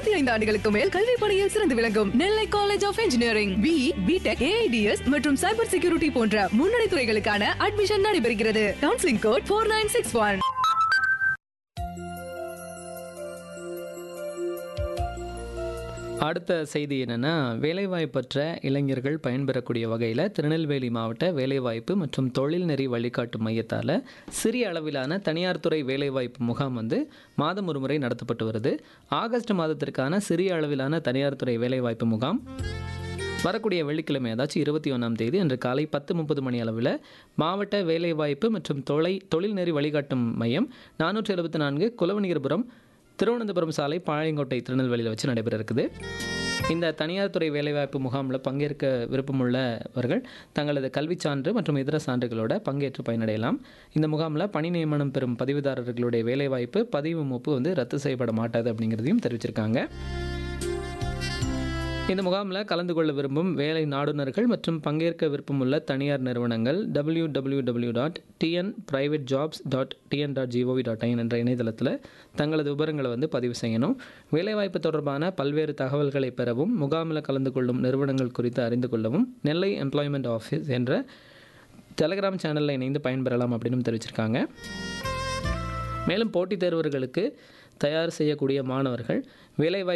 இருபத்தி ஐந்து ஆண்டுகளுக்கு மேல் கல்வி பணியில் சிறந்து விளங்கும் Nellai college of engineering B BTech AIDS மற்றும் சைபர் செக்யூரிட்டி போன்ற முன்னணி துறைகளுக்கான அட்மிஷன் நடைபெறுகிறது counselling code four nine six one அடுத்த செய்தி என்னென்னா வேலைவாய்ப்பற்ற இளைஞர்கள் பயன்பெறக்கூடிய வகையில் திருநெல்வேலி மாவட்ட வேலைவாய்ப்பு மற்றும் தொழில்நெறி வழிகாட்டு மையத்தால் சிறிய அளவிலான தனியார் துறை வேலைவாய்ப்பு முகாம் வந்து மாதம் ஒரு முறை நடத்தப்பட்டு வருது ஆகஸ்ட் மாதத்திற்கான சிறிய அளவிலான தனியார் துறை வேலைவாய்ப்பு முகாம் வரக்கூடிய வெள்ளிக்கிழமை அதாச்சும் இருபத்தி ஒன்றாம் தேதி அன்று காலை பத்து முப்பது மணி அளவில் மாவட்ட வேலைவாய்ப்பு மற்றும் தொலை தொழில்நெறி வழிகாட்டும் மையம் நானூற்றி எழுபத்தி நான்கு குலவணிகர்புரம் திருவனந்தபுரம் சாலை பாளையங்கோட்டை திருநெல்வேலியில் வச்சு நடைபெற இருக்குது இந்த தனியார் துறை வேலைவாய்ப்பு முகாமில் பங்கேற்க விருப்பமுள்ளவர்கள் தங்களது கல்விச் சான்று மற்றும் இதர சான்றுகளோட பங்கேற்று பயனடையலாம் இந்த முகாமில் பணி நியமனம் பெறும் பதிவுதாரர்களுடைய வேலைவாய்ப்பு பதிவு மூப்பு வந்து ரத்து செய்யப்பட மாட்டாது அப்படிங்கிறதையும் தெரிவிச்சிருக்காங்க இந்த முகாமில் கலந்து கொள்ள விரும்பும் வேலை நாடுனர்கள் மற்றும் பங்கேற்க விருப்பமுள்ள தனியார் நிறுவனங்கள் W W W dot TN private jobs dot TN dot GOV dot in என்ற இணையதளத்தில் தங்களது விவரங்களை வந்து பதிவு செய்யணும் வேலைவாய்ப்பு தொடர்பான பல்வேறு தகவல்களை பெறவும் முகாமில் கலந்து கொள்ளும் நிறுவனங்கள் குறித்து அறிந்து கொள்ளவும் நெல்லை எம்ப்ளாய்மெண்ட் ஆஃபீஸ் என்ற டெலகிராம் சேனலில் இணைந்து பயன்பெறலாம் அப்படின்னு தெரிவிச்சிருக்காங்க மேலும் போட்டித் தேர்வர்களுக்கு தயார் செய்யக்கூடிய மாணவர்கள் வேலைவாய்ப்பு